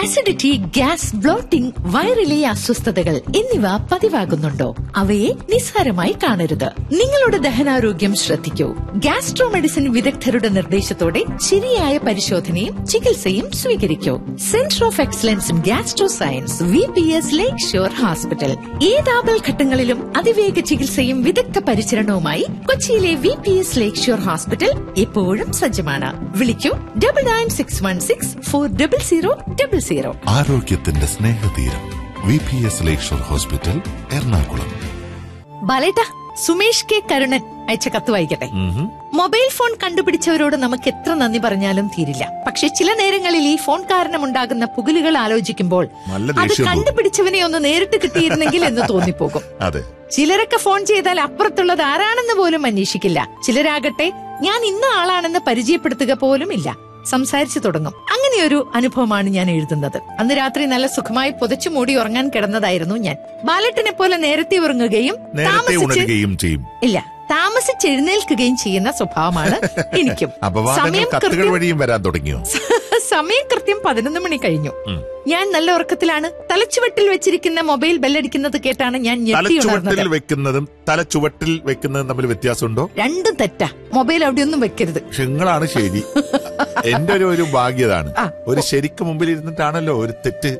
Acidity gas blotting വയറിലെ അസ്വസ്ഥതകൾ എന്നിവ പതിവാകുന്നുണ്ടോ അവയെ നിസ്സാരമായി കാണരുത് നിങ്ങളുടെ ദഹനാരോഗ്യം ശ്രദ്ധിക്കൂ ഗ്യാസ്ട്രോ മെഡിസിൻ വിദഗ്ധരുടെ നിർദ്ദേശത്തോടെ ശരിയായ പരിശോധനയും ചികിത്സയും സ്വീകരിക്കൂ centre of excellence in gastro science V P S lake shore hospital ഏതാപൽ ഘട്ടങ്ങളിലും അതിവേഗ ചികിത്സയും വിദഗ്ധ പരിചരണവുമായി കൊച്ചിയിലെ V P S lake shore hospital എപ്പോഴും സജ്ജമാണ് വിളിക്കൂ double nine six one six four double zero double zero ആരോഗ്യത്തിന്റെ സ്നേഹതീരം V P S lakeshore hospital Ernakulam ബാലേട്ട സുമേഷ് കെ കരുണൻ അയച്ച കത്ത് വായിക്കട്ടെ മൊബൈൽ ഫോൺ കണ്ടുപിടിച്ചവരോട് നമുക്ക് എത്ര നന്ദി പറഞ്ഞാലും തീരില്ല പക്ഷെ ചില നേരങ്ങളിൽ ഈ ഫോൺ കാരണമുണ്ടാകുന്ന പുകലുകൾ ആലോചിക്കുമ്പോൾ നല്ല അത് ദേഷ്യം തോന്നും. കണ്ടുപിടിച്ചവനെ ഒന്ന് നേരിട്ട് കിട്ടിയിരുന്നെങ്കിൽ എന്ന് തോന്നിപ്പോകും അതെ ചിലരൊക്കെ ഫോൺ ചെയ്താൽ അപ്പുറത്തുള്ളത് ആരാണെന്ന് പോലും അന്വേഷിക്കില്ല ചിലരാകട്ടെ ഞാൻ ഇന്ന ആളാണെന്ന് പരിചയപ്പെടുത്തുക പോലും ഇല്ല സംസാരിച്ചു തുടങ്ങും അങ്ങനെയൊരു അനുഭവമാണ് ഞാൻ എഴുതുന്നത് അന്ന് രാത്രി നല്ല സുഖമായി പുതച്ചു മൂടി ഉറങ്ങാൻ കിടന്നതായിരുന്നു ഞാൻ ബാലറ്റിനെ പോലെ നേരത്തെ ഉറങ്ങുകയും നേരത്തെ താമസിച്ച് ഉണരുകയും ചെയ്യും ഇല്ല താമസിച്ചെഴുന്നേൽക്കുകയും ചെയ്യുന്ന സ്വഭാവമാണ് എനിക്കും അപവാദങ്ങൾ കത്തുകൾ കൃത്യം വഴിയും വരാൻ തുടങ്ങിയോ സമയം കൃത്യം പതിനൊന്ന് മണി കഴിഞ്ഞു ഞാൻ നല്ല ഉറക്കത്തിലാണ് തലച്ചുവട്ടിൽ വെച്ചിരിക്കുന്ന മൊബൈൽ ബെല്ലടിക്കുന്നത് കേട്ടാണ് ഞാൻ ഞെട്ടി ഉണർന്നത് തലച്ചുവട്ടിൽ വെക്കുന്നതും തലച്ചുവട്ടിൽ വെക്കുന്നതും തമ്മിൽ വ്യത്യാസമുണ്ടോ രണ്ടും തെറ്റാ മൊബൈൽ അവിടെ ഒന്നും വെക്കരുത് പക്ഷെ നിങ്ങളാണ് ശരി എന്റെ ഒരു ഒരു ഭാഗ്യതാണ് ആ. ഒരു ശരിക്ക് മുമ്പിൽ ഇരുന്നിട്ടാണല്ലോ ഒരു തെറ്റ്